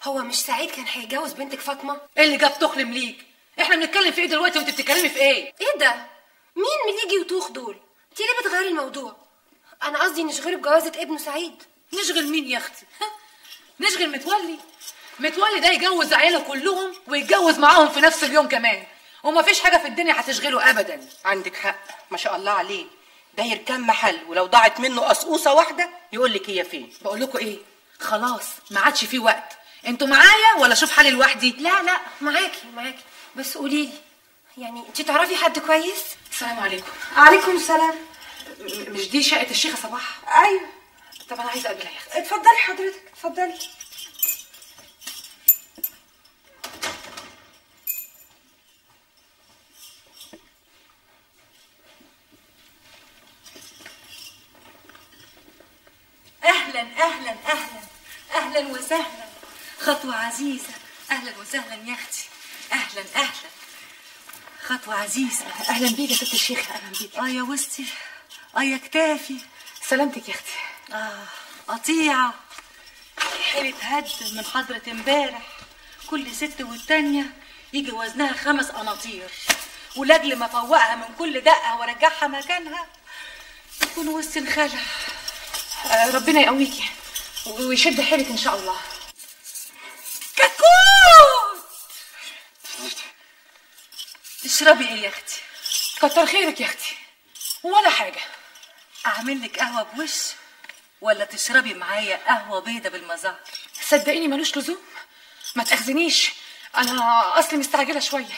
هو مش سعيد كان هيتجوز بنتك فاطمه ايه اللي جاب تخلم ليك احنا بنتكلم في ايه دلوقتي وانت بتتكلمي في ايه ايه ده مين مليجي وتوخ دول انت ليه بتغيري الموضوع انا قصدي نشغله بجوازه ابنه سعيد نشغل مين يا اختي ها؟ نشغل متولي متولي ده يجوز عياله كلهم ويتجوز معاهم في نفس اليوم كمان وما فيش حاجه في الدنيا هتشغله ابدا عندك حق ما شاء الله عليه داير كام محل ولو ضاعت منه قصقوصه واحده يقول لك هي فين بقول لكم ايه خلاص ما عادش في وقت انتوا معايا ولا اشوف حالي لوحدي لا لا معاكي معاكي بس قولي لي يعني انت تعرفي حد كويس السلام عليكم عليكم السلام م- مش دي شقه الشيخه صباح ايوه طب انا عايزه اقابلها يا اختي اتفضلي حضرتك اتفضلي اهلا اهلا اهلا اهلا وسهلا خطوه عزيزه اهلا وسهلا يا اختي اهلا اهلا خطوه عزيزه اهلا بيك يا ست الشيخه اهلا بيك اه يا وسطي اه يا كتافي سلامتك يا اختي اه قطيعه حيلة هد من حضرة امبارح كل ست والتانية يجي وزنها خمس قناطير ولاجل ما فوقها من كل دقة وارجعها مكانها يكون وسط انخلع آه، ربنا يقويكي ويشد حيلك ان شاء الله كتكوت اشربي ايه يا اختي كتر خيرك يا اختي ولا حاجه اعمل لك قهوه بوش ولا تشربي معايا قهوه بيضه بالمزهر صدقيني ملوش لزوم ما تاخذنيش انا اصلي مستعجله شويه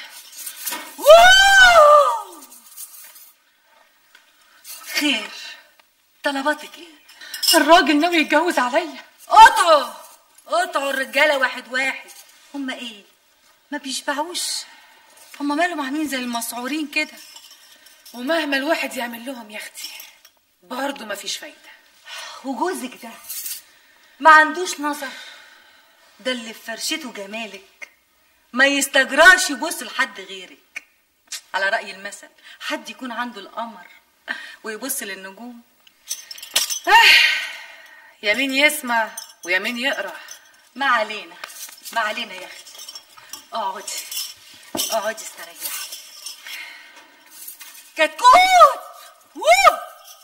واو! خير طلباتك ايه الراجل ناوي يتجوز عليا قطعوا قطعوا الرجاله واحد واحد هما ايه ما بيشبعوش هما مالهم عاملين زي المسعورين كده ومهما الواحد يعمل لهم يا اختي برضه ما فيش فايده وجوزك ده ما عندوش نظر ده اللي في فرشته جمالك ما يستجراش يبص لحد غيرك على رأي المثل حد يكون عنده القمر ويبص للنجوم يمين يسمع ويمين يقرا ما علينا ما علينا يا اختي اقعدي اقعدي استريحي كتكوت ووب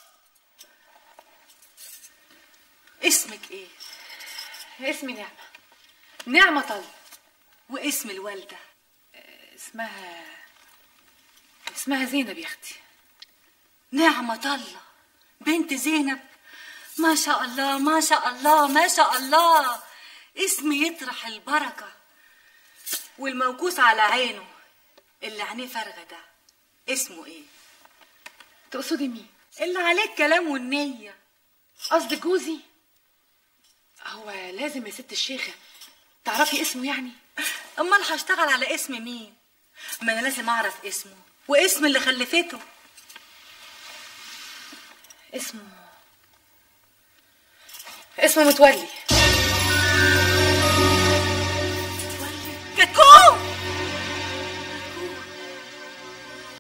اسمك ايه اسمي نعمه نعمه طل واسم الوالده اسمها اسمها زينب يا اختي نعمة الله بنت زينب ما شاء الله ما شاء الله ما شاء الله اسم يطرح البركة والموكوس على عينه اللي عينيه فارغة ده اسمه ايه؟ تقصدي مين اللي عليه الكلام والنية قصدك جوزي هو لازم يا ست الشيخه تعرفي اسمه يعني امال هشتغل على اسم مين؟ ما انا لازم اعرف اسمه واسم اللي خلفته اسمه اسمه متولي